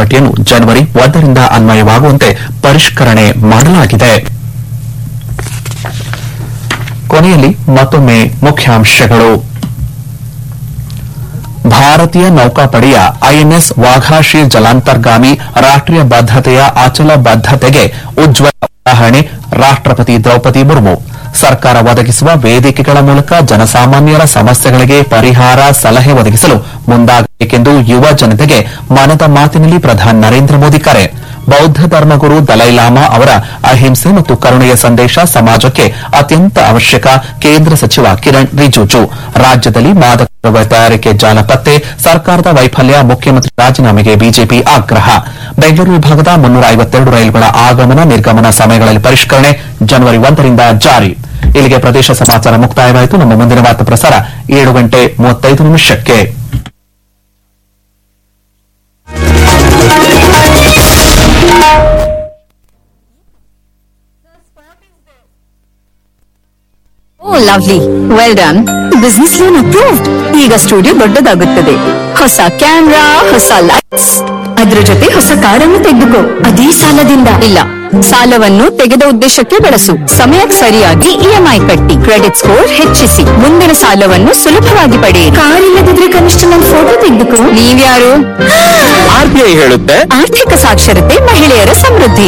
ವೇಳಾಪಟ್ಟಿಯನ್ನು ಜನವರಿ ಒಂದರಿಂದ ಅನ್ವಯವಾಗುವಂತೆ ಪರಿಷ್ಕರಣೆ ಮಾಡಲಾಗಿದೆ ಕೊನೆಯಲ್ಲಿ ಮತ್ತೊಮ್ಮೆ ಮುಖ್ಯಾಂಶಗಳು ಭಾರತೀಯ ನೌಕಾಪಡೆಯ ಐಎನ್ಎಸ್ ವಾಘಾಶೀರ್ ಜಲಾಂತರ್ಗಾಮಿ ರಾಷ್ಟೀಯ ಬದ್ದತೆಯ ಅಚಲ ಬದ್ದತೆಗೆ ಉಜ್ವಲ ಉದಾಹರಣೆ ರಾಷ್ಟಪತಿ ದ್ರೌಪದಿ ಮುರ್ಮು ಸರ್ಕಾರ ಒದಗಿಸುವ ವೇದಿಕೆಗಳ ಮೂಲಕ ಜನಸಾಮಾನ್ಯರ ಸಮಸ್ಯೆಗಳಿಗೆ ಪರಿಹಾರ ಸಲಹೆ ಒದಗಿಸಲು ಮುಂದಾಗಬೇಕೆಂದು ಯುವ ಜನತೆಗೆ ಮನದ ಮಾತಿನಲ್ಲಿ ಪ್ರಧಾನಿ ನರೇಂದ್ರ ಮೋದಿ ಕರೆ ಬೌದ್ಧ ಧರ್ಮಗುರು ದಲೈಲಾಮಾ ಅವರ ಅಹಿಂಸೆ ಮತ್ತು ಕರುಣೆಯ ಸಂದೇಶ ಸಮಾಜಕ್ಕೆ ಅತ್ಯಂತ ಅವಶ್ಯಕ ಕೇಂದ್ರ ಸಚಿವ ಕಿರಣ್ ರಿಜಿಜು ರಾಜ್ಯದಲ್ಲಿ ಮಾದಕ ದ್ರವ್ಯ ತಯಾರಿಕೆ ಜಾಲ ಪತ್ತೆ ಸರ್ಕಾರದ ವೈಫಲ್ಯ ಮುಖ್ಯಮಂತ್ರಿ ರಾಜೀನಾಮೆಗೆ ಬಿಜೆಪಿ ಆಗ್ರಹ ಬೆಂಗಳೂರು ವಿಭಾಗದ ಮುನ್ನೂರ ಐವತ್ತೆರಡು ರೈಲುಗಳ ಆಗಮನ ನಿರ್ಗಮನ ಸಮಯಗಳಲ್ಲಿ ಪರಿಷ್ಕರಣೆ ಜನವರಿ ಒಂದರಿಂದ ಜಾರಿ ಇಲ್ಲಿಗೆ ಪ್ರದೇಶ ಸಮಾಚಾರ ಮುಕ್ತಾಯವಾಯಿತು ನಮ್ಮ ಮುಂದಿನ ವಾರ್ತಾ ಪ್ರಸಾರ ಏಳು ಗಂಟೆ ಮೂವತ್ತೈದು ನಿಮಿಷಕ್ಕೆ oh lovely well done business loan approved ಈಗ ಸ್ಟುಡಿಯೋ ದೊಡ್ಡದಾಗುತ್ತದೆ ಹೊಸ ಕ್ಯಾಮ್ರಾ ಹೊಸ ಲೈಟ್ಸ್ ಅದ್ರ ಜೊತೆ ಹೊಸ ಕಾರನ್ನು ತೆಗೆದುಕೋ ಅದೇ ಸಾಲದಿಂದ ಇಲ್ಲ ಸಾಲವನ್ನು ತೆಗೆದ ಉದ್ದೇಶಕ್ಕೆ ಬಳಸು ಸಮಯಕ್ಕೆ ಸರಿಯಾಗಿ ಇಎಂಐ ಕಟ್ಟಿ ಕ್ರೆಡಿಟ್ ಸ್ಕೋರ್ ಹೆಚ್ಚಿಸಿ ಮುಂದಿನ ಸಾಲವನ್ನು ಸುಲಭವಾಗಿ ಪಡೆಯಿರಿ ಕಾರ್ ಇಲ್ಲದಿದ್ರೆ ಕನಿಷ್ಠ ನನ್ನ ಫೋಟೋ ತೆಗೆದುಕೋ ನೀವ್ಯಾರು ಆರ್ಬಿಐ ಹೇಳುತ್ತೆ ಆರ್ಥಿಕ ಸಾಕ್ಷರತೆ ಮಹಿಳೆಯರ ಸಮೃದ್ಧಿ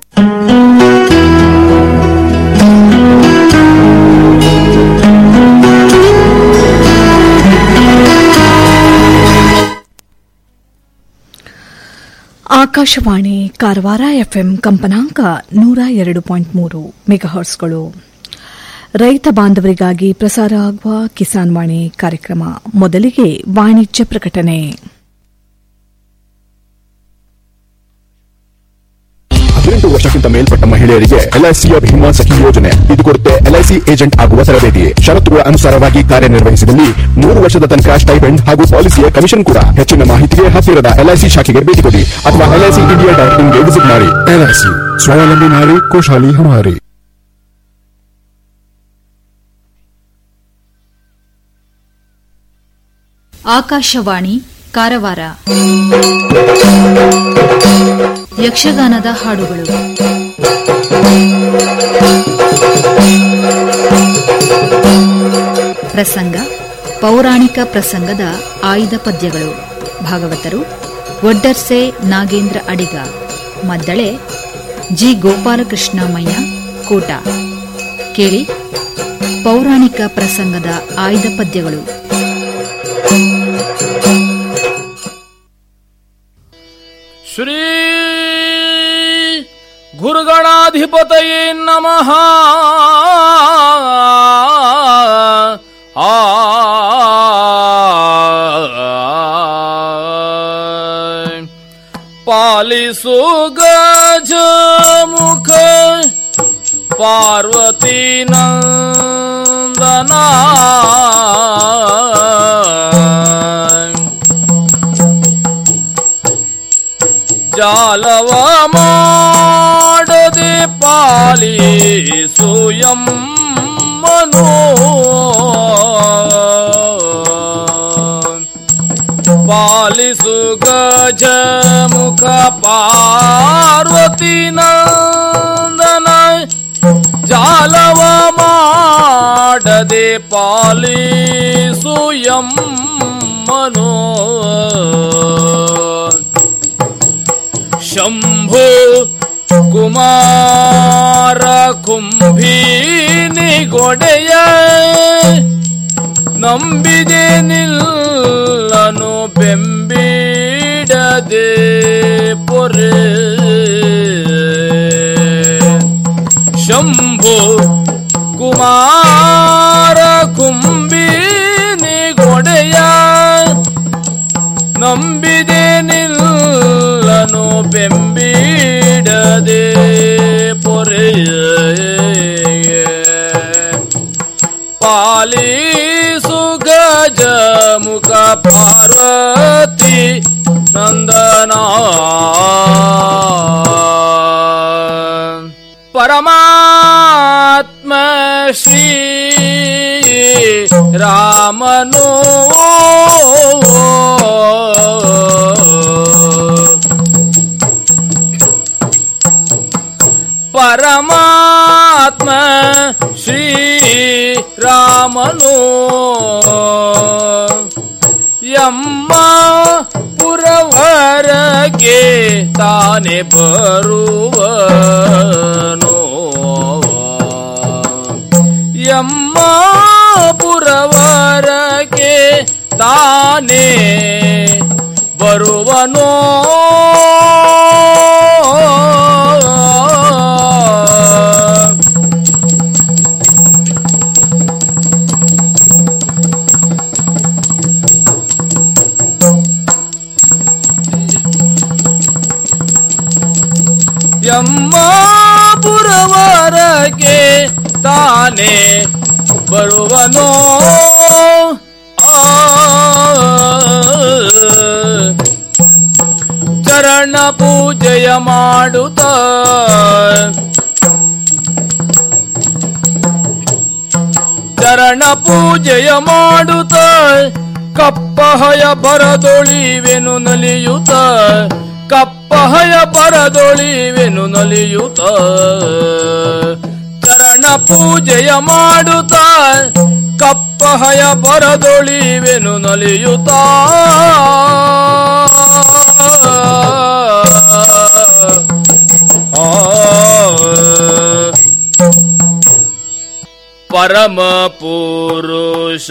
ಆಕಾಶವಾಣಿ ಕಾರವಾರ ಎಫ್ಎಂ ಕಂಪನಾಂಕ ನೂರ ಎರಡು ಪಾಯಿಂಟ್ ಮೂರು ಮೆಗಾಹರ್ಸ್ಗಳು ರೈತ ಬಾಂಧವರಿಗಾಗಿ ಪ್ರಸಾರ ಆಗುವ ಕಿಸಾನ್ ವಾಣಿ ಕಾರ್ಯಕ್ರಮ ಮೊದಲಿಗೆ ವಾಣಿಜ್ಯ ಪ್ರಕಟಣೆ ಹದಿನೆಂಟು ವರ್ಷಕ್ಕಿಂತ ಮೇಲ್ಪಟ್ಟ ಮಹಿಳೆಯರಿಗೆ ಎಲ್ಐಸಿಯ ಭೀಮಾ ಸಖಿ ಯೋಜನೆ ಇದು ಕೊಡುತ್ತೆ ಎಲ್ಐಸಿ ಏಜೆಂಟ್ ಆಗುವ ತರಬೇತಿ ಷರತ್ತುಗಳ ಅನುಸಾರವಾಗಿ ಕಾರ್ಯನಿರ್ವಹಿಸಿದಲ್ಲಿ ಮೂರು ವರ್ಷದ ತನಕ ಸ್ಟೈಪೆಂಡ್ ಹಾಗೂ ಪಾಲಿಸಿಯ ಕಮಿಷನ್ ಕೂಡ ಹೆಚ್ಚಿನ ಮಾಹಿತಿಗೆ ಹತ್ತಿರದ ಎಲ್ಐಸಿ ಶಾಖೆಗೆ ಭೇಟಿ ಕೊಡಿ ಅಥವಾ ಎಲ್ಐಸಿ ಇಂಡಿಯಾ ಡಾಟ್ ಇನ್ಗೆ ವಿಸಿಟ್ ಮಾಡಿ ಎಲ್ಐಸಿ ಸ್ವಾವಲಂಬಿ ನಾರಿ ಖುಷಾಲಿ ಹಮಾರಿ ಆಕಾಶವಾಣಿ ಕಾರವಾರ ಯಕ್ಷಗಾನದ ಹಾಡುಗಳು ಪ್ರಸಂಗ ಪೌರಾಣಿಕ ಪ್ರಸಂಗದ ಆಯ್ದ ಪದ್ಯಗಳು ಭಾಗವತರು ಒಡ್ಡರ್ಸೆ ನಾಗೇಂದ್ರ ಅಡಿಗ ಮದ್ದಳೆ ಜಿ ಗೋಪಾಲಕೃಷ್ಣ ಮಯ್ಯ ಕೋಟ ಕೇಳಿ ಪೌರಾಣಿಕ ಪ್ರಸಂಗದ ಆಯ್ದ ಪದ್ಯಗಳು ಶ್ರೀ ಗುರುಗಣಾಧಿಪತಯೇ ನಮಃ ಆ ಪಾಲಿಸು ಗಜ ಮುಖ ಪಾರ್ವತಿ ನಂದನ ಜಾಲವ ಮಾಡದೆ ಪಾಲಿಸು ಎಮ್ಮನು ಪಾಲಿಸು ಗಜ ಮುಖ ಪಾರ್ವತಿ ನಂದನ ಜಾಲವ ಮಾಡದೆ ಪಾಲಿಸು ಎಮ್ಮನು ಶಂಭು ಕುಮಾರ ಕುಂಭೀನಿ ಗೊಡೆಯ ನಂಬಿದೆ ನಿಲ್ಲನು ಬೆಂಬಿಡದೆ ಪೊರೆ ಶಂಭು ಕುಮಾರ ಕುಂಬಿನಿ ಗೊಡೆಯ ನಂಬಿದೆ ನಿಲ್ಲನು ಬೆಂಬಿಡದೆ ಪೊರೆಯ ಪಾಲಿಸು ಗಜ ಮುಖ ಪಾರ್ವತಿ ನಂದನ ಪರಮಾತ್ಮ ಶ್ರೀ ರಾಮನು ಪರಮಾತ್ಮ ಶ್ರೀರಾಮನು ಯಮ್ಮ ಪುರವರಗೆ ತಾನೆ ಬರುವನೋ ಯಮ್ಮ ಪುರವರಗೆ ತಾನೇ ಬರುವನೋ ಯಮ್ಮಪುರವರಗೆ ತಾನೇ ಬರುವನೋ ಆ, ಚರಣ ಪೂಜೆಯ ಮಾಡುತ್ತ ಚರಣ ಪೂಜೆಯ ಮಾಡುತ್ತ ಕಪ್ಪಹಯ ಬರದೊಳಿವೆನು ನಲಿಯುತ್ತ ಕಪ್ಪಹಯ ಬರದೊಳಿವೆನು ನಲಿಯುತ್ತ ಚರಣ ಪೂಜೆಯ ಮಾಡುತ್ತ ಕಪ್ಪಹಯ ಬರದೊಳಿವೆನು ನಲಿಯುತ್ತ ಆ ಪರಮ ಪುರುಷ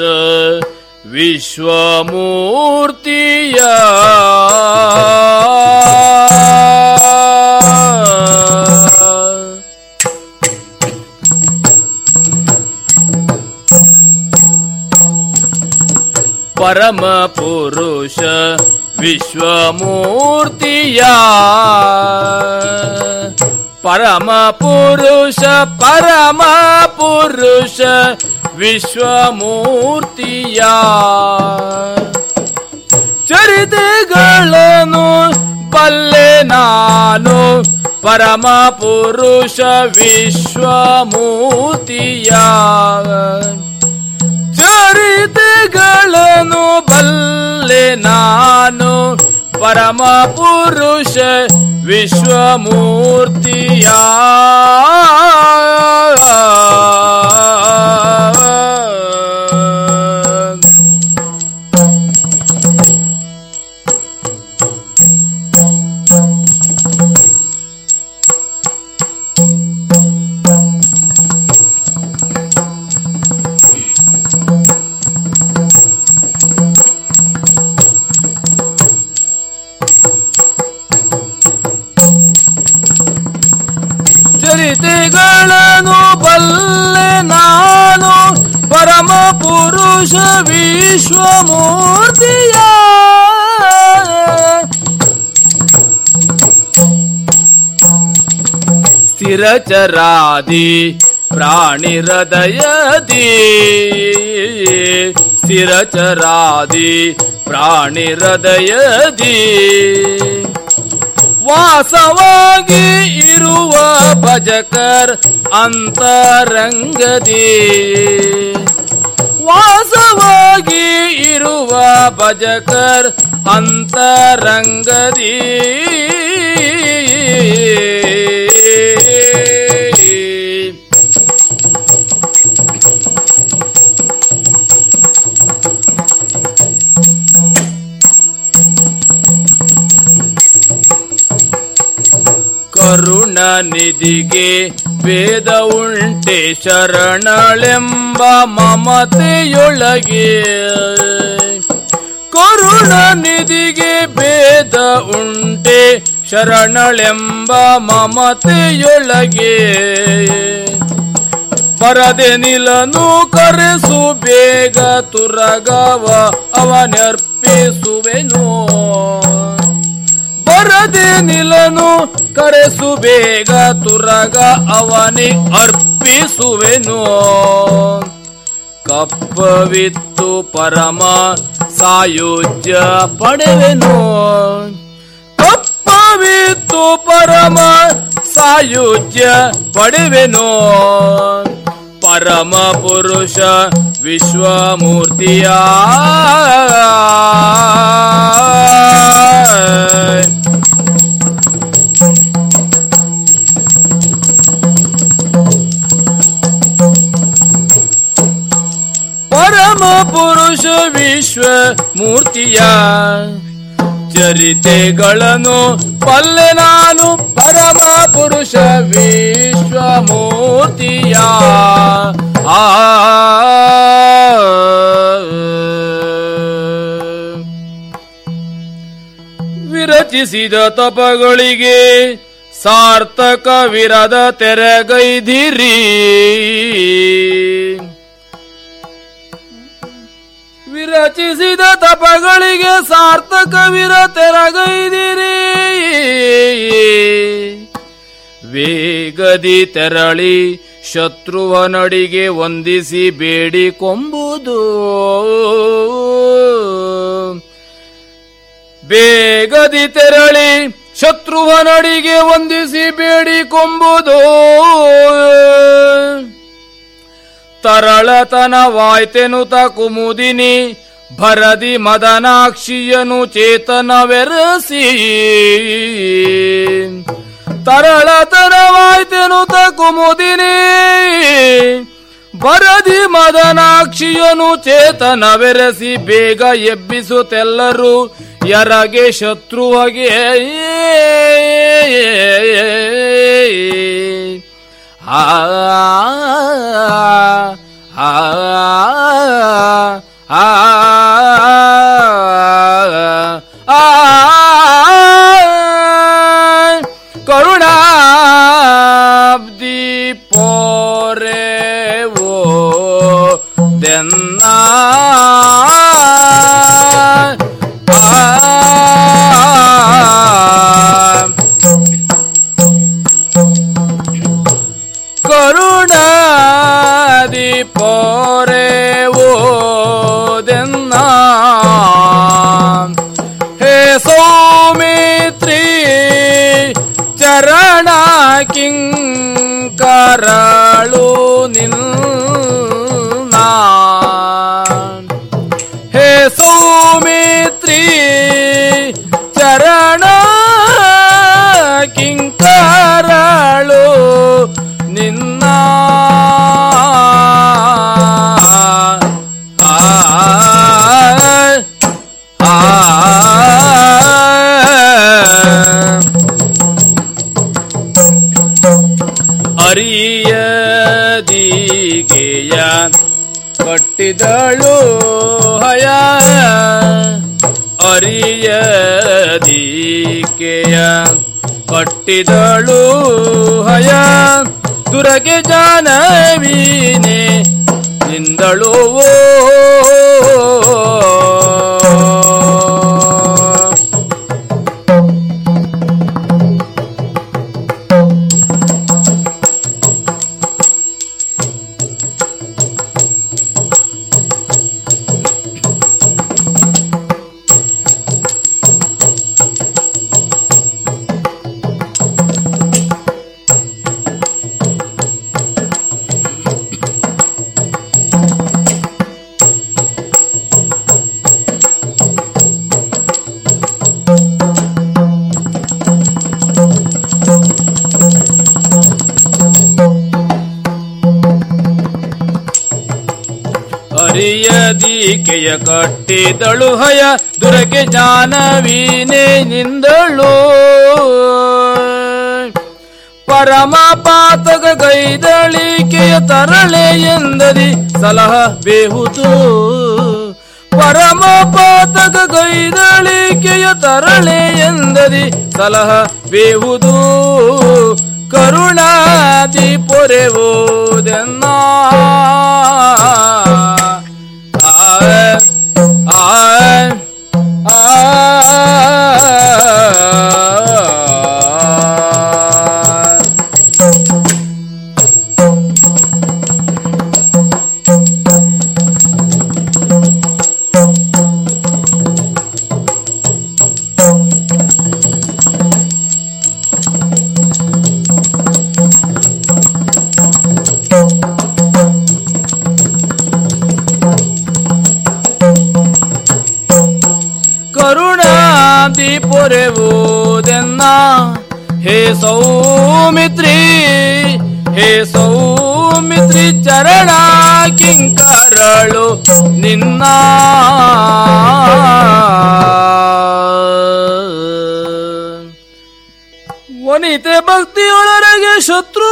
ವಿಶ್ವಮೂರ್ತಿಯ ಪರಮ ಪುರುಷ ವಿಶ್ವಮೂರ್ತಿಯ ಪರಮ ಪುರುಷ ಪರಮ ಪುರುಷ ವಿಶ್ವಮೂರ್ತಿಯ ಚರಿತೆಗಳನ್ನು ಬಲ್ಲೆ ನಾನು ಪರಮ ಪುರುಷ ವಿಶ್ವಮೂರ್ತಿಯ ಚರಿತೆಗಳನ್ನು ಬಲ್ಲೆ ನಾನು ಪರಮ ಪುರುಷ ವಿಶ್ವಮೂರ್ತಿಯ ಚರಿತೆಗಳನ್ನು ಬಲ್ಲೆ ನಾನು ಪರಮ ಪುರುಷ ವಿಶ್ವಮೂರ್ತಿಯ ಸ್ಥಿರಚರಾದಿ ಪ್ರಾಣಿ ಹೃದಯದಿ ಸ್ಥಿರಚರಾದಿ ಪ್ರಾಣಿ ಹೃದಯದಿ ವಾಸವಾಗಿ ಇರುವ ಭಜಕರ್ ಅಂತರಂಗದಿ ವಾಸವಾಗಿ ಇರುವ ಭಜಕರ್ ಅಂತರಂಗದಿ ಕರುಣ ನಿಧಿಗೆ ವೇದ ಉಂಟೆ ಶರಣಳೆಂಬ ಮಮತೆಯೊಳಗೆ ಕರುಣ ನಿಧಿಗೆ ಭೇದ ಉಂಟೆ ಶರಣಳೆಂಬ ಮಮತೆಯೊಳಗೆ ಬರದೆ ನಿಲನು ಕರೆಸು ಬೇಗ ತುರಗವ ಅವನರ್ಪಿಸುವೆನು ಬರದೆ ನಿಲನು ಕರೆಸು ಬೇಗ ತುರಗ ಅವನಿ ಅರ್ಪಿಸುವೆನು ಕಪ್ಪವಿತ್ತು ಪರಮ ಸಾಯುಜ್ಯ ಪಡೆವೆನು ಕಪ್ಪವಿತ್ತು ಪರಮ ಸಾಯುಜ್ಯ ಪಡೆವೆನು ಪರಮ ಪುರುಷ ವಿಶ್ವಮೂರ್ತಿಯ ಪುರುಷ ವಿಶ್ವ ಮೂರ್ತಿಯ ಚರಿತೆಗಳನ್ನು ಪಲ್ಲೆ ನಾನು ಪರಮ ಪುರುಷ ವಿಶ್ವಮೂರ್ತಿಯ ಆ ವಿರಚಿಸಿದ ತಪಗಳಿಗೆ ಸಾರ್ಥಕವಿರದ ತೆರೆಗೈದಿರಿ ವಿರಚಿಸಿದ ತಪಗಳಿಗೆ ಸಾರ್ಥಕವಿರ ತೆರಗೈದಿರಿ ವೇಗದಿ ತೆರಳಿ ಶತ್ರುವನಡಿಗೆ ವಂದಿಸಿ ಬೇಡಿಕೊಂಬುದು ಬೇಗದಿ ತೆರಳಿ ಶತ್ರುವನಡಿಗೆ ವಂದಿಸಿ ಬೇಡಿಕೊಂಬುದು ತರಳತನವಾಯ್ತೆನುತ ಕುಮುದಿನಿ ಭರದಿ ಮದನಾಕ್ಷಿಯನು ಚೇತನವೆರಸಿ ತರಳತನವಾಯ್ತೆನುತ ಕುಮುದಿನಿ ಬರದಿ ಮದನಾಕ್ಷಿಯನು ಚೇತನವೆರಸಿ ಬೇಗ ಎಬ್ಬಿಸುತ್ತೆಲ್ಲರೂ ಯರಗೆ ಶತ್ರುವಗೆ ಆ ಆ ಆ ಕರುಣಾಬ್ದಿ ಪೋರೆ ಓ ದೆನ್ನ ಕರುಣಾದಿ ಪೋರೆ ಓದೆನ್ನ ಹೇ ಸೌಮಿತ್ರಿ ಚರಣ ಕಿಂಕರಳು ನಿನ್ನ ಹೇ ಸೌಮಿತ್ರಿ ಚರಣ ಕಿಂಕರಳು ನಿನ್ನ ಆ, ಆ, ಅರಿಯದಿಗೆಯ ಕಟ್ಟಿದಳು ಹಯ ಅರಿಯದಿಕೆಯ ಕಟ್ಟಿದಳು ಹಯ ದುರಗೆ ಜಾನವೀನೆ ನಿಂದಳು ಅರಿಯದಿಕೆಯ ಕಟ್ಟಿದಳು ಹಯ ದುರಗೆ ಜಾನವೀನೆ ನಿಂದಳು ಪರಮ ಪಾತಕ ಗೈದಳಿಕೆಯ ತರಳೆ ಎಂದದಿ ಸಲಹ ಬೇಹುದು ಪರಮ ಪಾತಕ ಗೈದಳಿಕೆಯ ತರಳೆ ಎಂದದಿ ಸಲಹ ಬೇಹುದು ಕರುಣಾದಿ ಪೊರೆವುದೆನ್ನ ಆ ಆ ಆ ಕರುಣಾದಿ ಪೊರೆವುದೆನ್ನ ಹೇ ಸೌಮಿತ್ರಿ ಹೇ ಸೌಮಿತ್ರಿ ಚರಣ ಕಿಂಕರಳು ನಿನ್ನ ವನಿತೆ ಭಕ್ತಿಯೊಳಗೆ ಶತ್ರು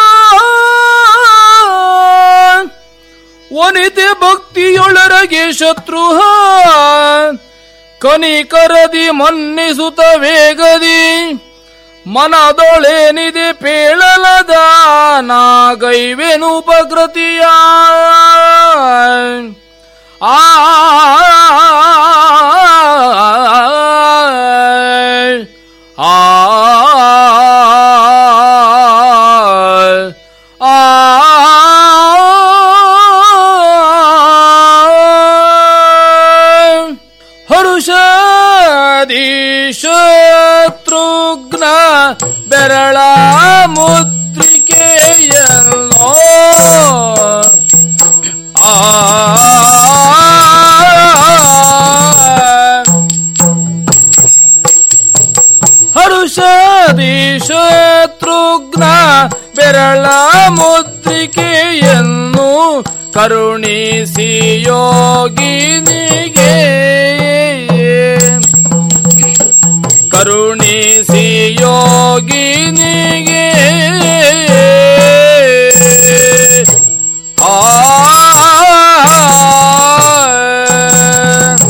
ವನಿತೆ ಭಕ್ತಿಯೊಳಗೆ ಶತ್ರು ಕನಿಕರದಿ ಮನ್ನಿಸುತ್ತ ವೇಗದಿ ಮನದೊಳೇನಿದೆ ಪೇಳಲದ ನಾಗೈವೆನು ಉಪಕೃತಿಯ ಆ ಆ ಹರುಷದಿ ಶತ್ರುಘ್ನ ಬೆರಳ ಮುದ್ರಿಕೆಯಲ್ಲೋ ಆ ಹರುಷದಿ ಶತ್ರುಘ್ನ ಬೆರಳ ಮುದ್ರಿಕೆಯನ್ನು ಕರುಣಿಸಿ ಯೋಗಿನಿಗೆ ಕರುಣಿಸಿ ಯೋಗಿನಿಗೆ ಆ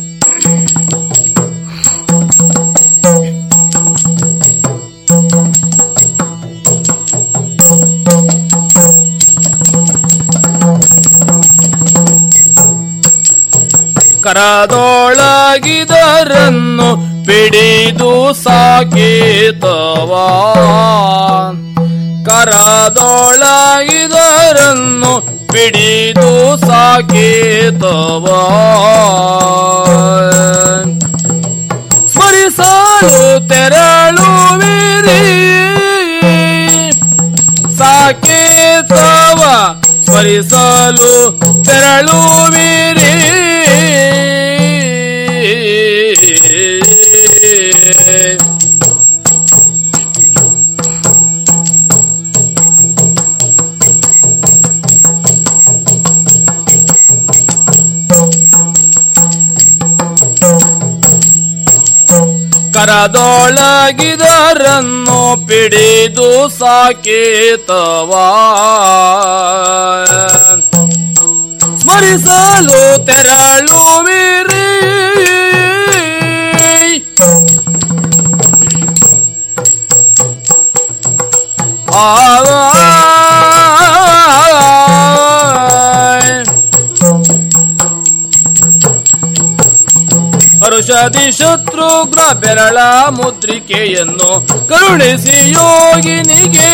ಕರದೊಳಗಿದರನ್ನು ಪಿಡಿದು ಸಾಕೇತವ ಕರದೊಳಗಿದರನ್ನು ಪಿಡಿದು ಸಾಕೇತವ ಸ್ಮರಿಸಲು ತೆರಳುವಿರಿ ಸಾಕೇತವ ಸ್ಮರಿಸಲು ತೆರಳುವಿರಿ ಕರದೊಳಗಿದರನ್ನು ಪಿಡಿದು ಸಾಕೇತವ ಸ್ಮರಿಸಲು ತೆರಳುವಿರಿ ಆ ಹರುಷದಿ ಶತ್ರುಘ್ನ ಬೆರಳ ಮುದ್ರಿಕೆಯನ್ನು ಕರುಣಿಸಿ ಯೋಗಿನಿಗೆ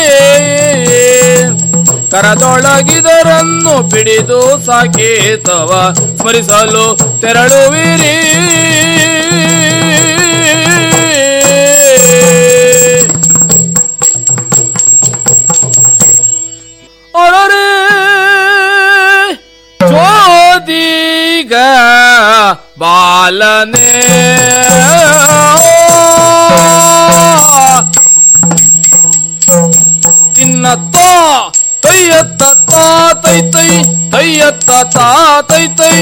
ಕರದೊಳಗಿದರನ್ನು ಪಿಡಿದು ಸಾಕೇತವ ಸ್ಮರಿಸಲು ತೆರಳುವಿರಿ ಒಳರೆ ಚೋದಿಗ ಬಾಲನೆ ತಿನ್ನತ್ತ ತೈಯತ್ತ ತಾ ತೈ ತೈ ತೈಯತ್ತ ತಾ ತೈ ತೈ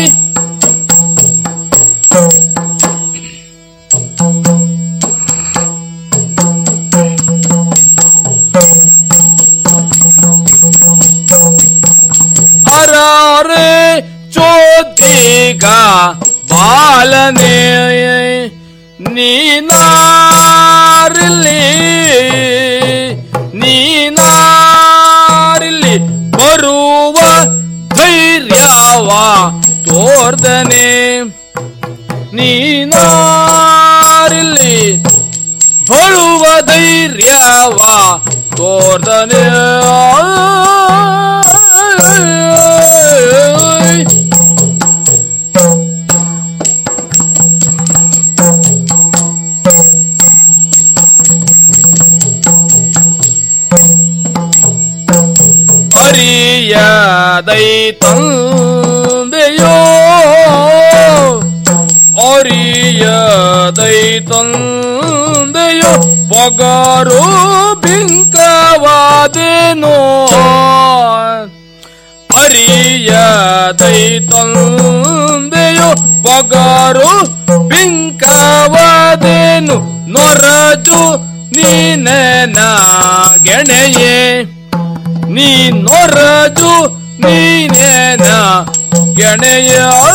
ಅರಾರೆ ಚೋದಿಗ ಬಾಲನೆ ನೀನಾರಿಲ್ಲಿ ನೀನಾರಿಲ್ಲಿ ಬರುವ ಧೈರ್ಯವ ತೋರ್ದನೆ ನೀನಾರಿಲ್ಲಿ ಬರುವ ಧೈರ್ಯವ ತೋರ್ದನೆ ಅರಿಯದೈ ತಂದೆಯೋ ಅರಿಯದೈ ತಂದೆಯೋ ಪೊಗರು ಬಿಂಕವಾದೇನೋ ತಂದೆಯು ಪಗಾರು ಬಿಂಕವದೇನು ನೊರಜು ನೀನೇನ ಗೆಣೆಯೇ ನೀ ನೊರಜು ನೀನೇನ ಗೆಣೆಯ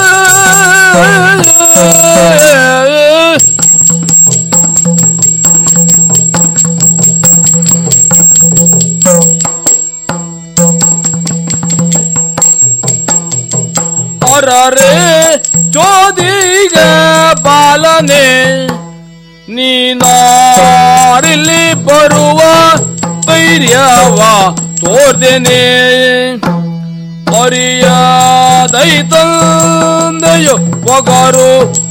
ಹೊರರೆ ಜೋದಿಗ ಬಾಲನೆ ನೀನಾರಿಲ್ಲಿ ಬರುವ ಧೈರ್ಯವ ತೋರ್ದೇನೆ ತಂದೆಯು ಪೊಗರು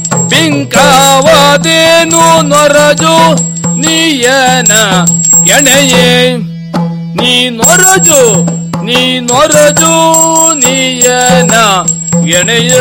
ಬಿಂಕವದೇನು ನೊರಜು ನೀಯನ ಎಣೆಯೇ ನೀ ನೊರಜು ನೀ ನೊರಜು ನೀಯನ ಎಣೆಯ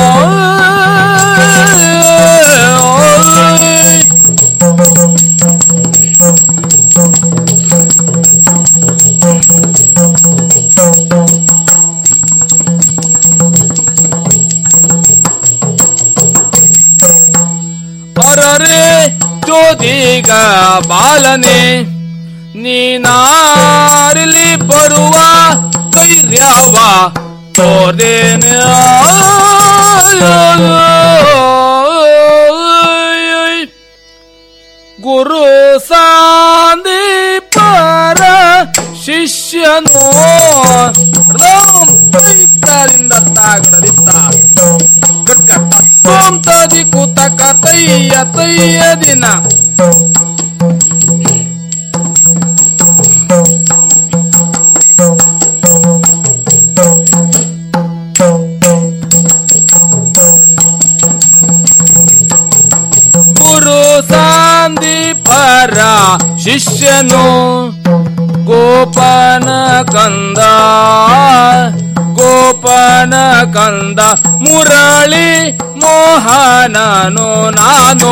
ಅರರೆ ಜೋದಿಗ ಬಾಲನೆ ನೀನಾರಿಲಿ ಬರುವ ಧೈರ್ಯವ ತೋರ್ದೇನೆ ಗುರು ಸಾಂದೀಪರ ಶಿಷ್ಯನು ರಾಮ್ ಚೈತ್ರದಿಂದ ತಾಗಡದಿತ್ತ ಗಟ್ಟ ತದಿ ಕುತಕ ತಯ್ಯ ತಯ್ಯ ದಿನ ಗುರು ಸಾಂದೀಪರ ಶಿಷ್ಯನು ಗೋಪನ ಕಂದ ಗೋಪನ ಕಂದ ಮುರಳಿ ಮೋಹನನು ನಾನು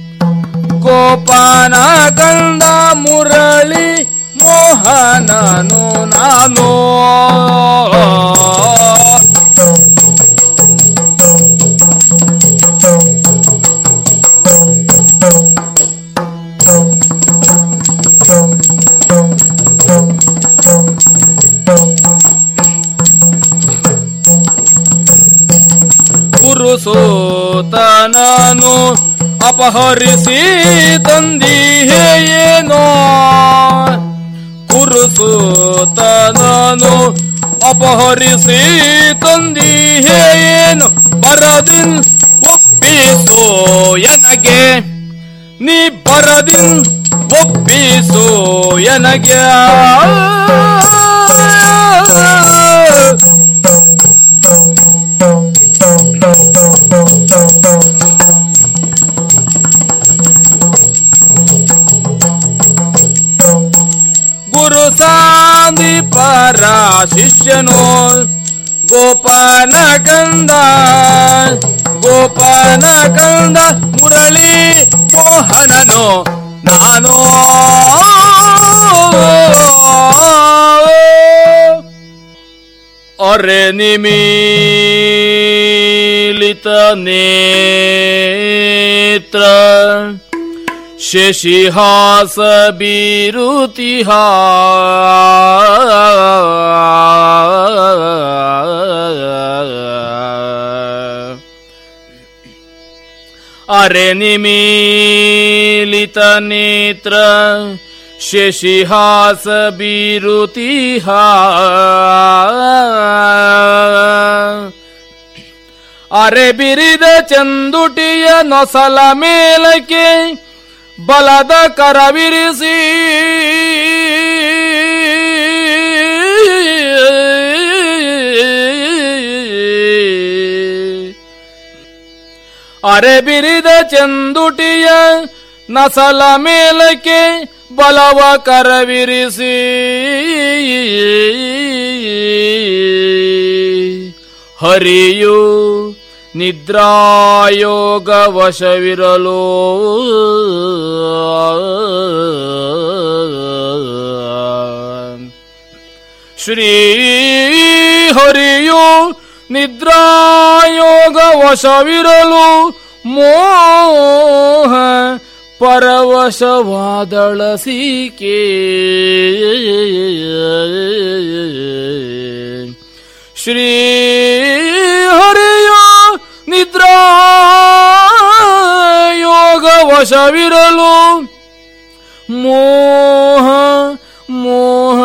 ಗೋಪನ ಕಂದ ಮುರಳಿ ಮೋಹನನು ನಾನು ಗುರುಸೂತನನು ಅಪಹರಿಸಿ ತಂದಿಹೇನೋ ಗುರುಸೂತನನು ಅಪಹರಿಸಿ ತಂದಿಹೇನು ಬರದಿನ್ ಒಪ್ಪಿಸೋ ಎನಗೆ ನೀ ಬರದಿನ್ ಒಪ್ಪಿಸೋ ಎನಗೆ ಗುರು ಸಾಂದೀಪರ ಶಿಷ್ಯನು ಗೋಪನ ಕಂದ ಗೋಪನ ಕಂದ ಮುರಳಿ ಮೋಹನನು ನಾನು ಅರೆ ನಿಮೀಲಿತ ನೇತ್ರ ಶಶಿಹಾಸ ಬೀರುತಿಹ ಅರೆ ನಿಮೀಲಿತ ನೇತ್ರ ಶಶಿಹಾಸ ಬೀರುತಿಹ ಅರೆ ಬಿರಿದ ಚಂದುಟಿಯ ನೊಸಲ ಮೇಲಕ್ಕೆ ಬಲದ ಕರವಿರಿಸಿ ಅರೆ ಬಿರಿದ ಚಂದುಟಿಯ ನಸಲ ಮೇಲಕ್ಕೆ ಬಲವ ಕರವಿರಿಸಿ ಹರಿಯು ನಿದ್ರಾಯೋಗ ವಶವಿರಲು ಶ್ರೀ ಹರಿಯು ನಿದ್ರಾಯೋಗ ವಶವಿರಲು ಮೋಹ ಪರವಶವಾದಳ ಸೀಕೆ ಶ್ರೀ ಹರಿಯ ನಿದ್ರಾ ಯೋಗ ವಶವಿರಲು ಮೋಹ ಮೋಹ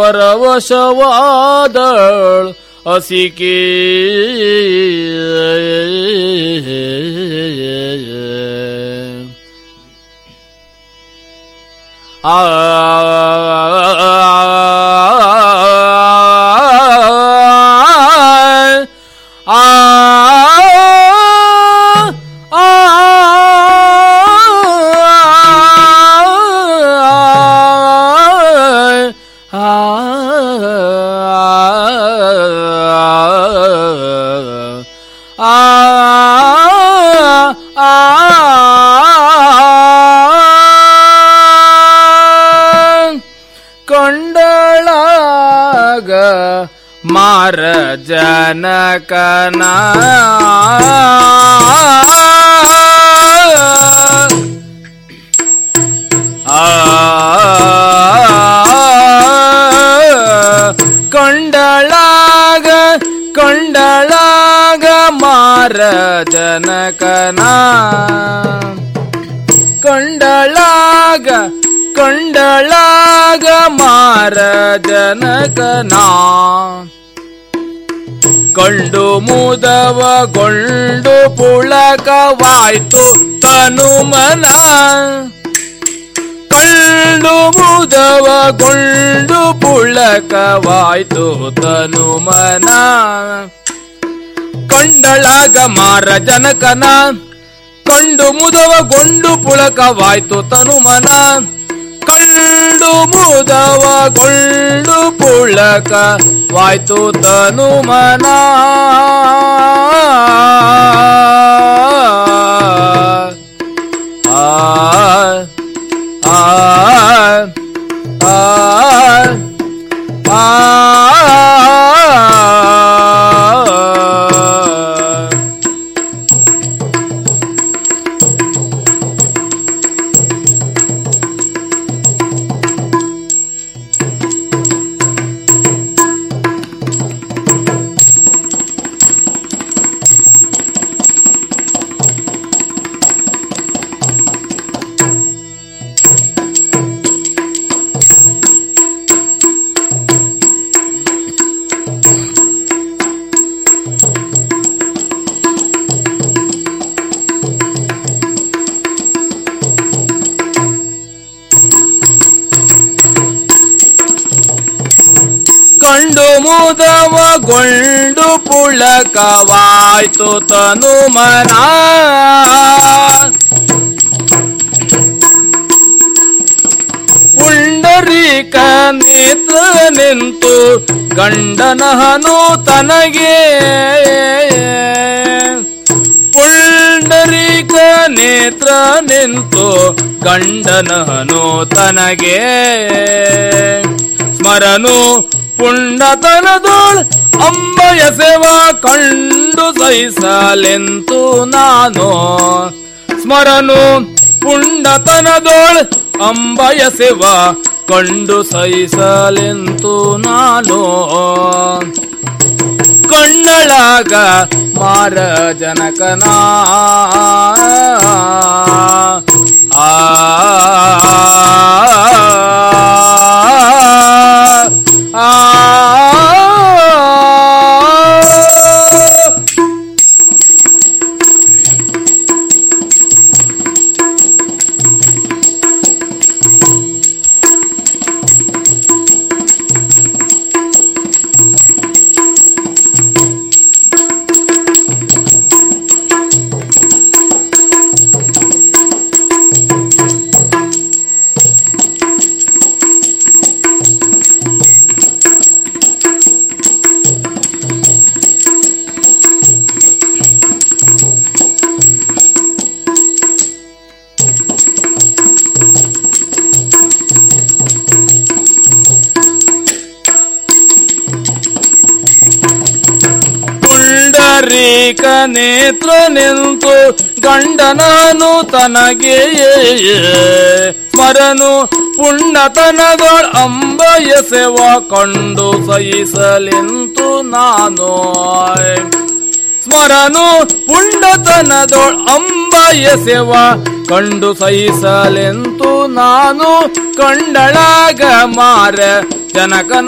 ಪರವಶವಾದಳ್ ಅಸಿಕೆ ಆ ಕೊಂಡಳಾಗ ಮಾರ ಜನಕನ ಕೊಂಡಳಾಗ ಕೊಂಡಳಾಗ ಮಾರ ಜನಕನ ಕೊಂಡಳಾಗ ಕೊಂಡಳಾಗ ಮಾರ ಜನಕನ ಕಂಡು ಮುದವಗೊಂಡು ಪುಳಕವಾಯ್ತು ತನು ಮನ ಕಂಡು ಮುದವಗೊಂಡು ಪುಳಕವಾಯ್ತು ತನು ಮನ ಕೊಂಡಳಾಗ ಮಾರ ಜನಕನ ಕಂಡು ಮುದವಗೊಂಡು ಪುಳಕವಾಯ್ತು ತನು ಮನ ಕಂಡು ಮುದವಗೊಂಡು ಪುಳಕ ವಾಯ್ತು ತನು ಮನ ಆ ಆ ಆ ಆ ಕಂಡು ಮುದವಗೊಂಡು ಪುಳಕವಾಯ್ತು ತನು ಮನ ಪುಂಡರೀಕ ನೇತ್ರ ನಿಂತು ಗಂಡನಹನು ತನಗೆ ಪುಂಡರೀಕ ನೇತ್ರ ನಿಂತು ಗಂಡನಹನು ತನಗೆ ಸ್ಮರನು ಪುಂಡತನದೋಳ್ ಅಂಬಯ ಸೇವಾ ಕಂಡು ಸಹಿಸಲೆಂತು ನಾನು ಸ್ಮರನು ಪುಂಡತನದೋಳ್ ಅಂಬಯ ಸೇವಾ ಕಂಡು ಸಹಿಸಲೆಂತು ನಾನು ಕಣ್ಣಳಾಗ ಮಾರ ಜನಕನ ಆ ಆ ಪುಂಡರೀಕ ನೇತ್ರ ನಿಂತು ಗಂಡನನು ತನಗೆ ಸ್ಮರನು ಪುಂಡತನದೊಳ್ ಅಂಬ ಎಸೆವ ಕಂಡು ಸಹಿಸಲೆಂತು ನಾನು ಸ್ಮರನು ಪುಂಡತನದೊಳ್ ಅಂಬ ಎಸೆವ ಕಂಡು ಸಹಿಸಲೆಂತು ನಾನು ಕಂಡಳಾಗ ಮಾರ ಜನಕನ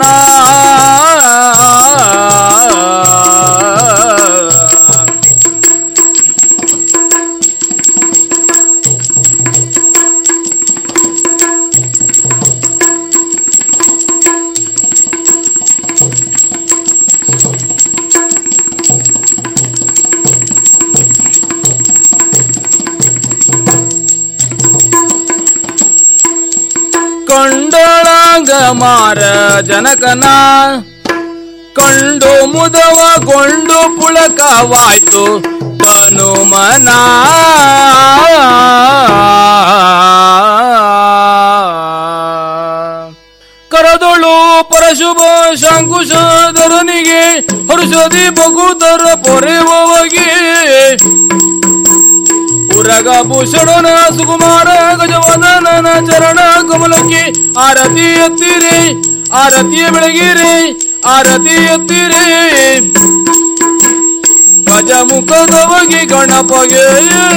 ಕಂಡಳಾಗ ಮಾರ ಜನಕನ ಕಂಡು ಮುದವಗೊಂಡು ಪುಳಕವಾಯ್ತು ತನು ಮನ ಕರದೊಳು ಪರಶುಭ ಶಂಕುಶಧರನಿಗೆ ಹರುಷದಿ ಬಗುದರ ಪೊರೆವಗೆ ಉರಗ ಭೂಷಣನ ಸುಕುಮಾರ ಗಜವದನನ ಚರಣ ಕಮಲಕ್ಕೆ ಆರತಿ ಎತ್ತಿರಿ ಆರತಿಯ ಬೆಳಗಿರಿ ಆರತಿ ಎತ್ತಿರಿ ಗಜ ಮುಖದವಗಿ ಗಣಪಗೆ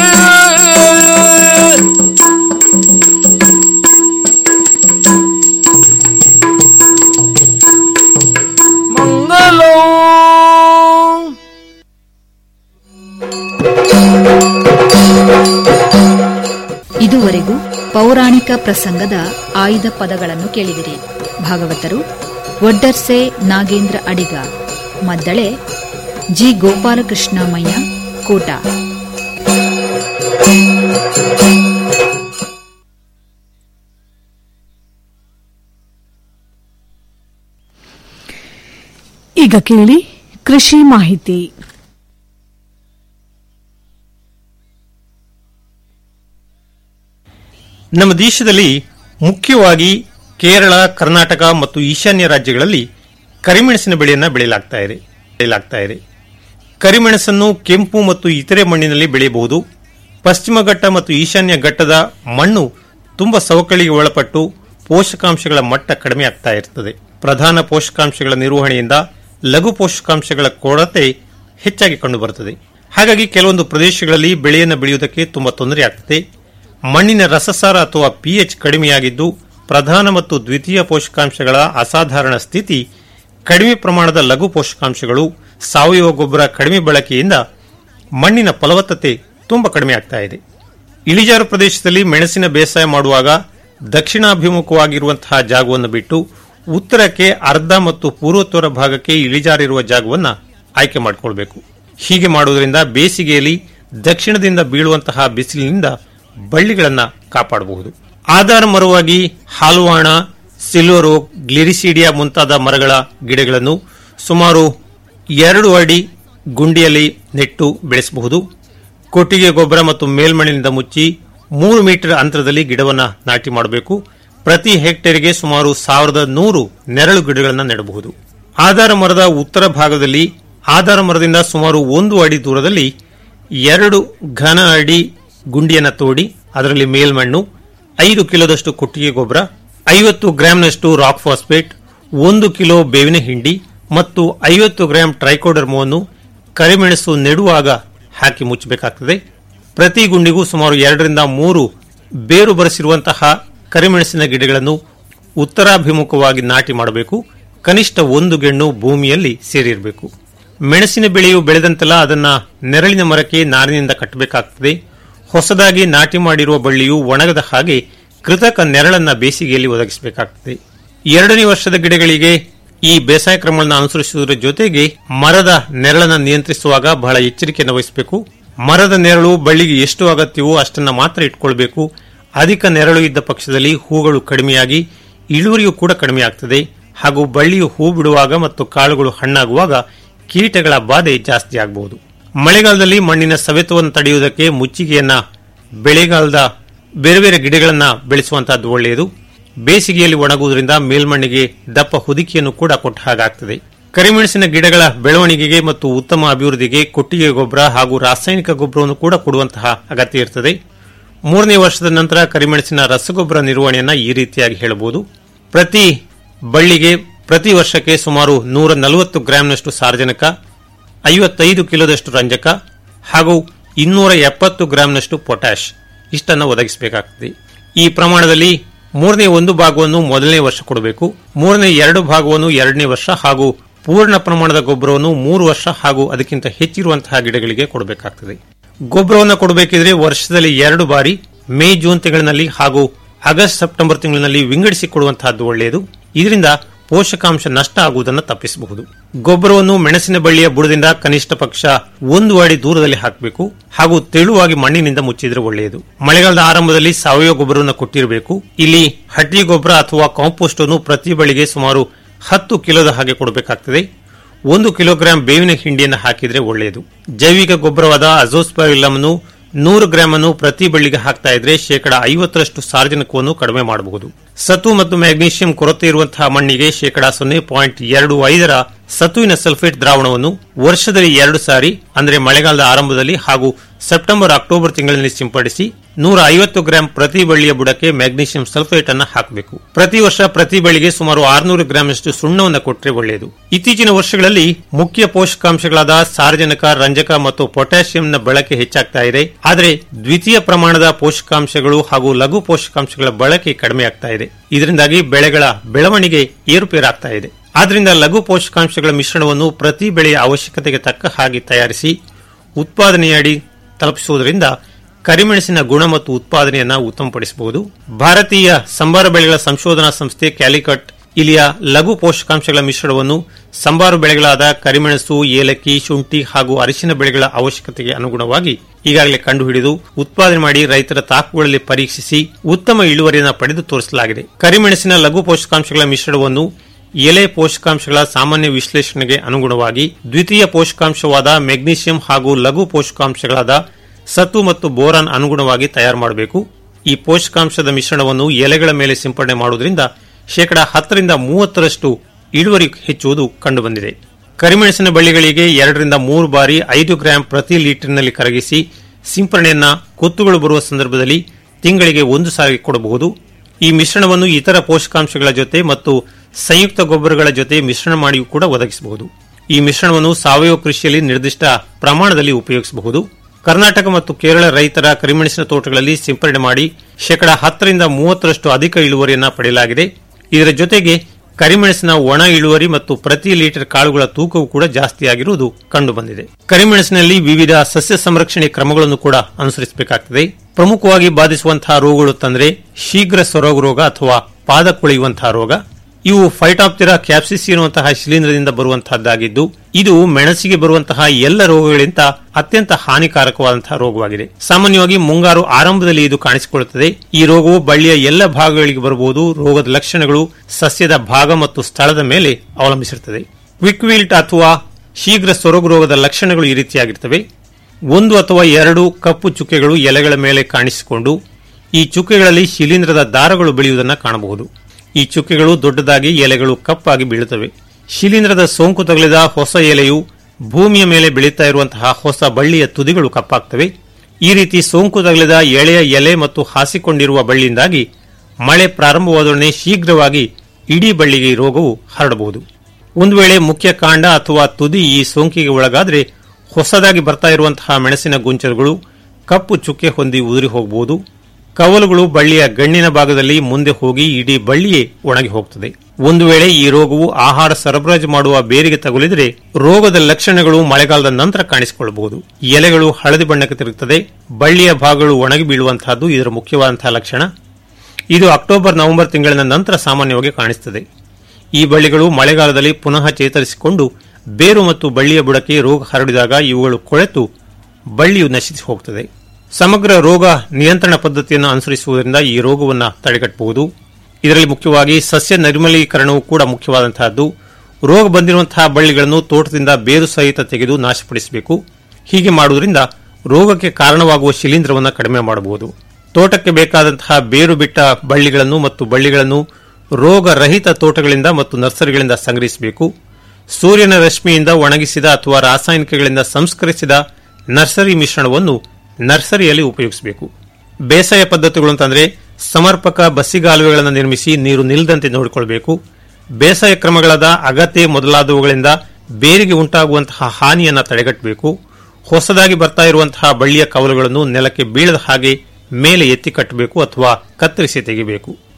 ಮಂಗಲೋ ಇದುವರೆಗೂ ಪೌರಾಣಿಕ ಪ್ರಸಂಗದ ಆಯ್ದ ಪದಗಳನ್ನು ಕೇಳಿದಿರಿ ಭಾಗವತರು ಒಡ್ಡರ್ಸೆ ನಾಗೇಂದ್ರ ಅಡಿಗ ಮದ್ದಳೆ ಜಿ ಗೋಪಾಲಕೃಷ್ಣಮಯ್ಯ ಕೋಟ ಈಗ ಕೇಳಿ ಕೃಷಿ ಮಾಹಿತಿ ನಮ್ಮ ದೇಶದಲ್ಲಿ ಮುಖ್ಯವಾಗಿ ಕೇರಳ ಕರ್ನಾಟಕ ಮತ್ತು ಈಶಾನ್ಯ ರಾಜ್ಯಗಳಲ್ಲಿ ಕರಿಮೆಣಸಿನ ಬೆಳೆಯನ್ನ ಬೆಳೆಯಲಾಗ್ತಾ ಇದೆ ಬೆಳೆಯಲಾಗ್ತಾ ಇದೆ ಕರಿಮೆಣಸನ್ನು ಕೆಂಪು ಮತ್ತು ಇತರೆ ಮಣ್ಣಿನಲ್ಲಿ ಬೆಳೆಯಬಹುದು ಪಶ್ಚಿಮ ಘಟ್ಟ ಮತ್ತು ಈಶಾನ್ಯ ಘಟ್ಟದ ಮಣ್ಣು ತುಂಬಾ ಸವಕಳಿಗೆ ಒಳಪಟ್ಟು ಪೋಷಕಾಂಶಗಳ ಮಟ್ಟ ಕಡಿಮೆ ಆಗ್ತಾ ಇರ್ತದೆ ಪ್ರಧಾನ ಪೋಷಕಾಂಶಗಳ ನಿರ್ವಹಣೆಯಿಂದ ಲಘು ಪೋಷಕಾಂಶಗಳ ಕೊರತೆ ಹೆಚ್ಚಾಗಿ ಕಂಡುಬರುತ್ತದೆ ಹಾಗಾಗಿ ಕೆಲವೊಂದು ಪ್ರದೇಶಗಳಲ್ಲಿ ಬೆಳೆಯನ್ನು ಬೆಳೆಯುವುದಕ್ಕೆ ತುಂಬಾ ತೊಂದರೆ ಆಗ್ತದೆ ಮಣ್ಣಿನ ರಸಸಾರ ಅಥವಾ ಪಿಎಚ್ ಕಡಿಮೆಯಾಗಿದ್ದು ಪ್ರಧಾನ ಮತ್ತು ದ್ವಿತೀಯ ಪೋಷಕಾಂಶಗಳ ಅಸಾಧಾರಣ ಸ್ಥಿತಿ ಕಡಿಮೆ ಪ್ರಮಾಣದ ಲಘು ಪೋಷಕಾಂಶಗಳು ಸಾವಯವ ಗೊಬ್ಬರ ಕಡಿಮೆ ಬಳಕೆಯಿಂದ ಮಣ್ಣಿನ ಫಲವತ್ತತೆ ತುಂಬಾ ಕಡಿಮೆ ಆಗ್ತಾ ಇದೆ ಇಳಿಜಾರು ಪ್ರದೇಶದಲ್ಲಿ ಮೆಣಸಿನ ಬೇಸಾಯ ಮಾಡುವಾಗ ದಕ್ಷಿಣಾಭಿಮುಖವಾಗಿರುವಂತಹ ಜಾಗವನ್ನು ಬಿಟ್ಟು ಉತ್ತರಕ್ಕೆ ಅರ್ಧ ಮತ್ತು ಪೂರ್ವೋತ್ತರ ಭಾಗಕ್ಕೆ ಇಳಿಜಾರಿರುವ ಜಾಗವನ್ನು ಆಯ್ಕೆ ಮಾಡಿಕೊಳ್ಬೇಕು ಹೀಗೆ ಮಾಡುವುದರಿಂದ ಬೇಸಿಗೆಯಲ್ಲಿ ದಕ್ಷಿಣದಿಂದ ಬೀಳುವಂತಹ ಬಿಸಿಲಿನಿಂದ ಬಳ್ಳಿಗಳನ್ನು ಕಾಪಾಡಬಹುದು ಆಧಾರ ಮರವಾಗಿ ಹಾಲುವಾಣ ಸಿಲ್ವರು ಗ್ಲಿರಿಸಿಡಿಯಾ ಮುಂತಾದ ಮರಗಳ ಗಿಡಗಳನ್ನು ಸುಮಾರು ಎರಡು ಅಡಿ ಗುಂಡಿಯಲ್ಲಿ ನೆಟ್ಟು ಬೆಳೆಸಬಹುದು ಕೊಟ್ಟಿಗೆ ಗೊಬ್ಬರ ಮತ್ತು ಮೇಲ್ಮಣ್ಣಿನಿಂದ ಮುಚ್ಚಿ ಮೂರು ಮೀಟರ್ ಅಂತರದಲ್ಲಿ ಗಿಡವನ್ನು ನಾಟಿ ಮಾಡಬೇಕು ಪ್ರತಿ ಹೆಕ್ಟೇರ್ಗೆ ಸುಮಾರು ಸಾವಿರದ ನೂರು ನೆರಳು ಗಿಡಗಳನ್ನು ನೆಡಬಹುದು ಆಧಾರ ಮರದ ಉತ್ತರ ಭಾಗದಲ್ಲಿ ಆಧಾರ ಮರದಿಂದ ಸುಮಾರು ಒಂದು ಅಡಿ ದೂರದಲ್ಲಿ ಎರಡು ಘನ ಅಡಿ ಗುಂಡಿಯನ್ನು ತೋಡಿ ಅದರಲ್ಲಿ ಮೇಲ್ಮಣ್ಣು ಐದು ಕಿಲೋದಷ್ಟು ಕೊಟ್ಟಿಗೆ ಗೊಬ್ಬರ ಐವತ್ತು ಗ್ರಾಂನಷ್ಟು ರಾಕ್ ಫಾಸ್ಫೇಟ್ ಒಂದು ಕಿಲೋ ಬೇವಿನ ಹಿಂಡಿ ಮತ್ತು ಐವತ್ತು ಗ್ರಾಂ ಟ್ರೈಕೋಡರ್ಮವನ್ನು ಕರಿಮೆಣಸು ನೆಡುವಾಗ ಹಾಕಿ ಮುಚ್ಚಬೇಕಾಗ್ತದೆ ಪ್ರತಿ ಗುಂಡಿಗೂ ಸುಮಾರು ಎರಡರಿಂದ ಮೂರು ಬೇರು ಬರೆಸಿರುವಂತಹ ಕರಿಮೆಣಸಿನ ಗಿಡಗಳನ್ನು ಉತ್ತರಾಭಿಮುಖವಾಗಿ ನಾಟಿ ಮಾಡಬೇಕು ಕನಿಷ್ಠ ಒಂದು ಗೆಣ್ಣು ಭೂಮಿಯಲ್ಲಿ ಸೇರಿರಬೇಕು ಮೆಣಸಿನ ಬೆಳೆಯು ಬೆಳೆದಂತೆಲ್ಲ ಅದನ್ನ ನೆರಳಿನ ಮರಕ್ಕೆ ನಾರಿನಿಂದ ಕಟ್ಟಬೇಕಾಗ್ತದೆ ಹೊಸದಾಗಿ ನಾಟಿ ಮಾಡಿರುವ ಬಳ್ಳಿಯು ಒಣಗದ ಹಾಗೆ ಕೃತಕ ನೆರಳನ್ನ ಬೇಸಿಗೆಯಲ್ಲಿ ಒದಗಿಸಬೇಕಾಗ್ತದೆ ಎರಡನೇ ವರ್ಷದ ಗಿಡಗಳಿಗೆ ಈ ಬೇಸಾಯ ಕ್ರಮಗಳನ್ನು ಅನುಸರಿಸುವುದರ ಜೊತೆಗೆ ಮರದ ನೆರಳನ್ನು ನಿಯಂತ್ರಿಸುವಾಗ ಬಹಳ ಎಚ್ಚರಿಕೆಯನ್ನು ವಹಿಸಬೇಕು ಮರದ ನೆರಳು ಬಳ್ಳಿಗೆ ಎಷ್ಟು ಅಗತ್ಯವೋ ಅಷ್ಟನ್ನ ಮಾತ್ರ ಇಟ್ಕೊಳ್ಬೇಕು ಅಧಿಕ ನೆರಳು ಇದ್ದ ಪಕ್ಷದಲ್ಲಿ ಹೂಗಳು ಕಡಿಮೆಯಾಗಿ ಇಳುವರಿಯೂ ಕೂಡ ಕಡಿಮೆ ಆಗ್ತದೆ ಹಾಗೂ ಬಳ್ಳಿಯು ಹೂ ಬಿಡುವಾಗ ಮತ್ತು ಕಾಳುಗಳು ಹಣ್ಣಾಗುವಾಗ ಕೀಟಗಳ ಬಾಧೆ ಜಾಸ್ತಿ ಆಗಬಹುದು ಮಳೆಗಾಲದಲ್ಲಿ ಮಣ್ಣಿನ ಸವೆತವನ್ನು ತಡೆಯುವುದಕ್ಕೆ ಮುಚ್ಚಿಗೆಯನ್ನ ಬೆಳೆಗಾಲದ ಬೇರೆ ಬೇರೆ ಗಿಡಗಳನ್ನ ಬೆಳೆಸುವಂತಹದ್ದು ಒಳ್ಳೆಯದು ಬೇಸಿಗೆಯಲ್ಲಿ ಒಣಗುವುದರಿಂದ ಮೇಲ್ಮಣ್ಣಿಗೆ ದಪ್ಪ ಹುದುಕಿಯನ್ನು ಕೂಡ ಕೊಟ್ಟ ಹಾಗಾಗ್ತದೆ ಕರಿಮೆಣಸಿನ ಗಿಡಗಳ ಬೆಳವಣಿಗೆಗೆ ಮತ್ತು ಉತ್ತಮ ಅಭಿವೃದ್ಧಿಗೆ ಕೊಟ್ಟಿಗೆ ಗೊಬ್ಬರ ಹಾಗೂ ರಾಸಾಯನಿಕ ಗೊಬ್ಬರವನ್ನು ಕೂಡ ಕೊಡುವಂತಹ ಅಗತ್ಯ ಇರುತ್ತದೆ ಮೂರನೇ ವರ್ಷದ ನಂತರ ಕರಿಮೆಣಸಿನ ರಸಗೊಬ್ಬರ ನಿರ್ವಹಣೆಯನ್ನ ಈ ರೀತಿಯಾಗಿ ಹೇಳಬಹುದು ಪ್ರತಿ ಬಳ್ಳಿಗೆ ಪ್ರತಿ ವರ್ಷಕ್ಕೆ ಸುಮಾರು ನೂರ ನಲವತ್ತು ಗ್ರಾಂನಷ್ಟು ಸಾರಜನಕ ಐವತ್ತೈದು ಕಿಲೋದಷ್ಟು ರಂಜಕ ಹಾಗೂ ಇನ್ನೂರ ಎಪ್ಪತ್ತು ಗ್ರಾಂನಷ್ಟು ಪೊಟ್ಯಾಶ್ ಇಷ್ಟನ್ನು ಒದಗಿಸಬೇಕಾಗುತ್ತದೆ ಈ ಪ್ರಮಾಣದಲ್ಲಿ ಮೂರನೇ ಒಂದು ಭಾಗವನ್ನು ಮೊದಲನೇ ವರ್ಷ ಕೊಡಬೇಕು ಮೂರನೇ ಎರಡು ಭಾಗವನ್ನು ಎರಡನೇ ವರ್ಷ ಹಾಗೂ ಪೂರ್ಣ ಪ್ರಮಾಣದ ಗೊಬ್ಬರವನ್ನು ಮೂರು ವರ್ಷ ಹಾಗೂ ಅದಕ್ಕಿಂತ ಹೆಚ್ಚಿರುವಂತಹ ಗಿಡಗಳಿಗೆ ಕೊಡಬೇಕಾಗುತ್ತದೆ ಗೊಬ್ಬರವನ್ನು ಕೊಡಬೇಕಿದ್ರೆ ವರ್ಷದಲ್ಲಿ ಎರಡು ಬಾರಿ ಮೇ ಜೂನ್ ತಿಂಗಳಿನಲ್ಲಿ ಹಾಗೂ ಆಗಸ್ಟ್ ಸೆಪ್ಟೆಂಬರ್ ತಿಂಗಳಿನಲ್ಲಿ ವಿಂಗಡಿಸಿ ಕೊಡುವಂತಹದ್ದು ಒಳ್ಳೆಯದು ಇದರಿಂದ ಪೋಷಕಾಂಶ ನಷ್ಟ ಆಗುವುದನ್ನು ತಪ್ಪಿಸಬಹುದು ಗೊಬ್ಬರವನ್ನು ಮೆಣಸಿನ ಬಳ್ಳಿಯ ಬುಡದಿಂದ ಕನಿಷ್ಠ ಪಕ್ಷ ಒಂದು ಅಡಿ ದೂರದಲ್ಲಿ ಹಾಕಬೇಕು ಹಾಗೂ ತೆಳುವಾಗಿ ಮಣ್ಣಿನಿಂದ ಮುಚ್ಚಿದ್ರೆ ಒಳ್ಳೆಯದು ಮಳೆಗಾಲದ ಆರಂಭದಲ್ಲಿ ಸಾವಯವ ಗೊಬ್ಬರವನ್ನು ಕೊಟ್ಟಿರಬೇಕು ಇಲ್ಲಿ ಹಟ್ಟಿ ಗೊಬ್ಬರ ಅಥವಾ ಕಾಂಪೋಸ್ಟ್ ಅನ್ನು ಪ್ರತಿ ಬಳಿಗೆ ಸುಮಾರು ಹತ್ತು ಕಿಲೋದ ಹಾಗೆ ಕೊಡಬೇಕಾಗ್ತದೆ ಒಂದು ಕಿಲೋಗ್ರಾಂ ಬೇವಿನ ಹಿಂಡಿಯನ್ನು ಹಾಕಿದ್ರೆ ಒಳ್ಳೆಯದು ಜೈವಿಕ ಗೊಬ್ಬರವಾದ ಅಜೋಸ್ಪೈಲಮ್ ಅನ್ನು ನೂರು ಗ್ರಾಂ ಅನ್ನು ಪ್ರತಿ ಬಳ್ಳಿಗೆ ಹಾಕ್ತಾ ಇದ್ರೆ ಶೇಕಡ ಐವತ್ತರಷ್ಟು ಸಾರ್ವಜನಿಕವನ್ನು ಕಡಿಮೆ ಮಾಡಬಹುದು ಸತು ಮತ್ತು ಮ್ಯಾಗ್ನೀಷಿಯಂ ಕೊರತೆ ಇರುವಂತಹ ಮಣ್ಣಿಗೆ ಶೇಕಡ ಸೊನ್ನೆ ಪಾಯಿಂಟ್ ಎರಡು ಐದರ ಸತುವಿನ ಸಲ್ಫೇಟ್ ದ್ರಾವಣವನ್ನು ವರ್ಷದಲ್ಲಿ ಎರಡು ಸಾರಿ ಅಂದರೆ ಮಳೆಗಾಲದ ಆರಂಭದಲ್ಲಿ ಹಾಗೂ ಸೆಪ್ಟೆಂಬರ್ ಅಕ್ಟೋಬರ್ ತಿಂಗಳಲ್ಲಿ ಸಿಂಪಡಿಸಿ ನೂರ ಐವತ್ತು ಗ್ರಾಂ ಪ್ರತಿ ಬಳ್ಳಿಯ ಬುಡಕ್ಕೆ ಮ್ಯಾಗ್ನೀಷಿಯಂ ಸಲ್ಫೇಟ್ ಅನ್ನು ಹಾಕಬೇಕು ಪ್ರತಿ ವರ್ಷ ಪ್ರತಿ ಬಳ್ಳಿಗೆ ಸುಮಾರು ಆರುನೂರು ಗ್ರಾಂನಷ್ಟು ಸುಣ್ಣವನ್ನು ಕೊಟ್ಟರೆ ಒಳ್ಳೆಯದು ಇತ್ತೀಚಿನ ವರ್ಷಗಳಲ್ಲಿ ಮುಖ್ಯ ಪೋಷಕಾಂಶಗಳಾದ ಸಾರಜನಕ ರಂಜಕ ಮತ್ತು ಪೊಟ್ಯಾಷಿಯಂನ ಬಳಕೆ ಹೆಚ್ಚಾಗ್ತಾ ಇದೆ ಆದರೆ ದ್ವಿತೀಯ ಪ್ರಮಾಣದ ಪೋಷಕಾಂಶಗಳು ಹಾಗೂ ಲಘು ಪೋಷಕಾಂಶಗಳ ಬಳಕೆ ಕಡಿಮೆ ಆಗ್ತಾ ಇದೆ ಇದರಿಂದಾಗಿ ಬೆಳೆಗಳ ಬೆಳವಣಿಗೆ ಏರುಪೇರಾಗ್ತಾ ಇದೆ ಆದ್ದರಿಂದ ಲಘು ಪೋಷಕಾಂಶಗಳ ಮಿಶ್ರಣವನ್ನು ಪ್ರತಿ ಬೆಳೆಯ ಅವಶ್ಯಕತೆಗೆ ತಕ್ಕ ಹಾಗೆ ತಯಾರಿಸಿ ಉತ್ಪಾದನೆಯಡಿ ತಲುಪಿಸುವುದರಿಂದ ಕರಿಮೆಣಸಿನ ಗುಣ ಮತ್ತು ಉತ್ಪಾದನೆಯನ್ನು ಉತ್ತಮಪಡಿಸಬಹುದು ಭಾರತೀಯ ಸಂಬಾರ ಬೆಳೆಗಳ ಸಂಶೋಧನಾ ಸಂಸ್ಥೆ ಕ್ಯಾಲಿಕಟ್ ಇಲ್ಲಿಯ ಲಘು ಪೋಷಕಾಂಶಗಳ ಮಿಶ್ರಣವನ್ನು ಸಂಬಾರು ಬೆಳೆಗಳಾದ ಕರಿಮೆಣಸು ಏಲಕ್ಕಿ ಶುಂಠಿ ಹಾಗೂ ಅರಿಶಿನ ಬೆಳೆಗಳ ಅವಶ್ಯಕತೆಗೆ ಅನುಗುಣವಾಗಿ ಈಗಾಗಲೇ ಕಂಡುಹಿಡಿದು ಉತ್ಪಾದನೆ ಮಾಡಿ ರೈತರ ತಾಕುಗಳಲ್ಲಿ ಪರೀಕ್ಷಿಸಿ ಉತ್ತಮ ಇಳುವರಿಯನ್ನು ಪಡೆದು ತೋರಿಸಲಾಗಿದೆ ಕರಿಮೆಣಸಿನ ಲಘು ಪೋಷಕಾಂಶಗಳ ಮಿಶ್ರಣವನ್ನು ಎಲೆ ಪೋಷಕಾಂಶಗಳ ಸಾಮಾನ್ಯ ವಿಶ್ಲೇಷಣೆಗೆ ಅನುಗುಣವಾಗಿ ದ್ವಿತೀಯ ಪೋಷಕಾಂಶವಾದ ಮೆಗ್ನೀಷಿಯಂ ಹಾಗೂ ಲಘು ಪೋಷಕಾಂಶಗಳಾದ ಸತು ಮತ್ತು ಬೋರಾನ್ ಅನುಗುಣವಾಗಿ ತಯಾರು ಮಾಡಬೇಕು ಈ ಪೋಷಕಾಂಶದ ಮಿಶ್ರಣವನ್ನು ಎಲೆಗಳ ಮೇಲೆ ಸಿಂಪಡಣೆ ಮಾಡುವುದರಿಂದ ಶೇಕಡಾ ಹತ್ತರಿಂದ ಮೂವತ್ತರಷ್ಟು ಇಳುವರಿ ಹೆಚ್ಚುವುದು ಕಂಡುಬಂದಿದೆ ಕರಿಮೆಣಸಿನ ಬಳ್ಳಿಗಳಿಗೆ ಎರಡರಿಂದ ಮೂರು ಬಾರಿ ಐದು ಗ್ರಾಂ ಪ್ರತಿ ಲೀಟರ್ನಲ್ಲಿ ಕರಗಿಸಿ ಸಿಂಪರಣೆಯನ್ನ ಕೊತ್ತುಗಳು ಬರುವ ಸಂದರ್ಭದಲ್ಲಿ ತಿಂಗಳಿಗೆ ಒಂದು ಸಾರಿ ಕೊಡಬಹುದು ಈ ಮಿಶ್ರಣವನ್ನು ಇತರ ಪೋಷಕಾಂಶಗಳ ಜೊತೆ ಮತ್ತು ಸಂಯುಕ್ತ ಗೊಬ್ಬರಗಳ ಜೊತೆ ಮಿಶ್ರಣ ಮಾಡಿಯೂ ಕೂಡ ಒದಗಿಸಬಹುದು ಈ ಮಿಶ್ರಣವನ್ನು ಸಾವಯವ ಕೃಷಿಯಲ್ಲಿ ನಿರ್ದಿಷ್ಟ ಪ್ರಮಾಣದಲ್ಲಿ ಉಪಯೋಗಿಸಬಹುದು ಕರ್ನಾಟಕ ಮತ್ತು ಕೇರಳ ರೈತರ ಕರಿಮೆಣಸಿನ ತೋಟಗಳಲ್ಲಿ ಸಿಂಪರಣೆ ಮಾಡಿ ಶೇಕಡಾ ಹತ್ತರಿಂದ ಮೂವತ್ತರಷ್ಟು ಅಧಿಕ ಇಳುವರಿಯನ್ನ ಪಡೆಯಲಾಗಿದೆ ಇದರ ಜೊತೆಗೆ ಕರಿಮೆಣಸಿನ ಒಣ ಇಳುವರಿ ಮತ್ತು ಪ್ರತಿ ಲೀಟರ್ ಕಾಳುಗಳ ತೂಕವು ಕೂಡ ಜಾಸ್ತಿಯಾಗಿರುವುದು ಕಂಡುಬಂದಿದೆ ಕರಿಮೆಣಸಿನಲ್ಲಿ ವಿವಿಧ ಸಸ್ಯ ಸಂರಕ್ಷಣೆ ಕ್ರಮಗಳನ್ನು ಕೂಡ ಅನುಸರಿಸಬೇಕಾಗುತ್ತದೆ ಪ್ರಮುಖವಾಗಿ ಬಾಧಿಸುವಂತಹ ರೋಗಗಳು ತಂದ್ರೆ ಶೀಘ್ರ ಸೊರಗು ರೋಗ ಅಥವಾ ಪಾದ ಕೊಳೆಯುವಂತಹ ರೋಗ ಇವು ಫೈಟಾಪ್ತಿರಾ ಕ್ಯಾಪ್ಸಿಸ್ ಎನ್ನುವಂತಹ ಶಿಲೀಂಧ್ರದಿಂದ ಬರುವಂತಹದ್ದಾಗಿದ್ದು ಇದು ಮೆಣಸಿಗೆ ಬರುವಂತಹ ಎಲ್ಲ ರೋಗಗಳಿಂದ ಅತ್ಯಂತ ಹಾನಿಕಾರಕವಾದಂತಹ ರೋಗವಾಗಿದೆ ಸಾಮಾನ್ಯವಾಗಿ ಮುಂಗಾರು ಆರಂಭದಲ್ಲಿ ಇದು ಕಾಣಿಸಿಕೊಳ್ಳುತ್ತದೆ ಈ ರೋಗವು ಬಳ್ಳಿಯ ಎಲ್ಲ ಭಾಗಗಳಿಗೆ ಬರಬಹುದು ರೋಗದ ಲಕ್ಷಣಗಳು ಸಸ್ಯದ ಭಾಗ ಮತ್ತು ಸ್ಥಳದ ಮೇಲೆ ಅವಲಂಬಿಸಿರುತ್ತದೆ ವಿಕ್ವಿಲ್ಟ್ ಅಥವಾ ಶೀಘ್ರ ಸೊರಗು ರೋಗದ ಲಕ್ಷಣಗಳು ಈ ರೀತಿಯಾಗಿರ್ತವೆ ಒಂದು ಅಥವಾ ಎರಡು ಕಪ್ಪು ಚುಕ್ಕೆಗಳು ಎಲೆಗಳ ಮೇಲೆ ಕಾಣಿಸಿಕೊಂಡು ಈ ಚುಕ್ಕೆಗಳಲ್ಲಿ ಶಿಲೀಂಧ್ರದ ದಾರಗಳು ಬೆಳೆಯುವುದನ್ನು ಕಾಣಬಹುದು ಈ ಚುಕ್ಕೆಗಳು ದೊಡ್ಡದಾಗಿ ಎಲೆಗಳು ಕಪ್ಪಾಗಿ ಬೀಳುತ್ತವೆ ಶಿಲೀಂಧ್ರದ ಸೋಂಕು ತಗುಲಿದ ಹೊಸ ಎಲೆಯು ಭೂಮಿಯ ಮೇಲೆ ಬೆಳೀತಾ ಇರುವಂತಹ ಹೊಸ ಬಳ್ಳಿಯ ತುದಿಗಳು ಕಪ್ಪಾಗ್ತವೆ ಈ ರೀತಿ ಸೋಂಕು ತಗುಲಿದ ಎಳೆಯ ಎಲೆ ಮತ್ತು ಹಾಸಿಕೊಂಡಿರುವ ಬಳ್ಳಿಯಿಂದಾಗಿ ಮಳೆ ಪ್ರಾರಂಭವಾದೊಡನೆ ಶೀಘ್ರವಾಗಿ ಇಡೀ ಬಳ್ಳಿಗೆ ಈ ರೋಗವು ಹರಡಬಹುದು ಒಂದು ವೇಳೆ ಮುಖ್ಯ ಕಾಂಡ ಅಥವಾ ತುದಿ ಈ ಸೋಂಕಿಗೆ ಒಳಗಾದರೆ ಹೊಸದಾಗಿ ಬರ್ತಾ ಇರುವಂತಹ ಮೆಣಸಿನ ಗುಂಚರುಗಳು ಕಪ್ಪು ಚುಕ್ಕೆ ಹೊಂದಿ ಉದುರಿ ಹೋಗಬಹುದು ಕವಲುಗಳು ಬಳ್ಳಿಯ ಗಣ್ಣಿನ ಭಾಗದಲ್ಲಿ ಮುಂದೆ ಹೋಗಿ ಇಡೀ ಬಳ್ಳಿಯೇ ಒಣಗಿ ಹೋಗುತ್ತದೆ ಒಂದು ವೇಳೆ ಈ ರೋಗವು ಆಹಾರ ಸರಬರಾಜು ಮಾಡುವ ಬೇರಿಗೆ ತಗುಲಿದರೆ ರೋಗದ ಲಕ್ಷಣಗಳು ಮಳೆಗಾಲದ ನಂತರ ಕಾಣಿಸಿಕೊಳ್ಳಬಹುದು ಎಲೆಗಳು ಹಳದಿ ಬಣ್ಣಕ್ಕೆ ತಿರುಗುತ್ತದೆ ಬಳ್ಳಿಯ ಭಾಗಗಳು ಒಣಗಿ ಬೀಳುವಂತಹದ್ದು ಇದರ ಮುಖ್ಯವಾದಂತಹ ಲಕ್ಷಣ ಇದು ಅಕ್ಟೋಬರ್ ನವೆಂಬರ್ ತಿಂಗಳಿನ ನಂತರ ಸಾಮಾನ್ಯವಾಗಿ ಕಾಣಿಸುತ್ತದೆ ಈ ಬಳ್ಳಿಗಳು ಮಳೆಗಾಲದಲ್ಲಿ ಪುನಃ ಚೇತರಿಸಿಕೊಂಡು ಬೇರು ಮತ್ತು ಬಳ್ಳಿಯ ಬುಡಕ್ಕೆ ರೋಗ ಹರಡಿದಾಗ ಇವುಗಳು ಕೊಳೆತು ಬಳ್ಳಿಯು ನಶಿಸಿ ಹೋಗುತ್ತದೆ ಸಮಗ್ರ ರೋಗ ನಿಯಂತ್ರಣ ಪದ್ಧತಿಯನ್ನು ಅನುಸರಿಸುವುದರಿಂದ ಈ ರೋಗವನ್ನು ತಡೆಗಟ್ಟಬಹುದು ಇದರಲ್ಲಿ ಮುಖ್ಯವಾಗಿ ಸಸ್ಯ ನಿರ್ಮಲೀಕರಣವು ಕೂಡ ಮುಖ್ಯವಾದಂತಹದ್ದು ರೋಗ ಬಂದಿರುವಂತಹ ಬಳ್ಳಿಗಳನ್ನು ತೋಟದಿಂದ ಬೇರು ಸಹಿತ ತೆಗೆದು ನಾಶಪಡಿಸಬೇಕು ಹೀಗೆ ಮಾಡುವುದರಿಂದ ರೋಗಕ್ಕೆ ಕಾರಣವಾಗುವ ಶಿಲೀಂಧ್ರವನ್ನು ಕಡಿಮೆ ಮಾಡಬಹುದು ತೋಟಕ್ಕೆ ಬೇಕಾದಂತಹ ಬೇರು ಬಿಟ್ಟ ಬಳ್ಳಿಗಳನ್ನು ಮತ್ತು ಬಳ್ಳಿಗಳನ್ನು ರೋಗರಹಿತ ತೋಟಗಳಿಂದ ಮತ್ತು ನರ್ಸರಿಗಳಿಂದ ಸಂಗ್ರಹಿಸಬೇಕು ಸೂರ್ಯನ ರಶ್ಮಿಯಿಂದ ಒಣಗಿಸಿದ ಅಥವಾ ರಾಸಾಯನಿಕಗಳಿಂದ ಸಂಸ್ಕರಿಸಿದ ನರ್ಸರಿ ಮಿಶ್ರಣವನ್ನು ನರ್ಸರಿಯಲ್ಲಿ ಉಪಯೋಗಿಸಬೇಕು ಬೇಸಾಯ ಪದ್ಧತಿಗಳು ಅಂತಂದ್ರೆ ಸಮರ್ಪಕ ಬಸ್ಸಿಗಾಲುವೆಗಳನ್ನು ನಿರ್ಮಿಸಿ ನೀರು ನಿಲ್ಲದಂತೆ ನೋಡಿಕೊಳ್ಳಬೇಕು ಬೇಸಾಯ ಕ್ರಮಗಳಾದ ಅಗತ್ಯ ಮೊದಲಾದವುಗಳಿಂದ ಬೇರಿಗೆ ಉಂಟಾಗುವಂತಹ ಹಾನಿಯನ್ನು ತಡೆಗಟ್ಟಬೇಕು ಹೊಸದಾಗಿ ಬರ್ತಾ ಇರುವಂತಹ ಬಳ್ಳಿಯ ಕವಲುಗಳನ್ನು ನೆಲಕ್ಕೆ ಬೀಳದ ಹಾಗೆ ಮೇಲೆ ಎತ್ತಿ ಕಟ್ಟಬೇಕು ಅಥವಾ ಕತ್ತರಿಸಿ ತೆಗೆಯಬೇಕು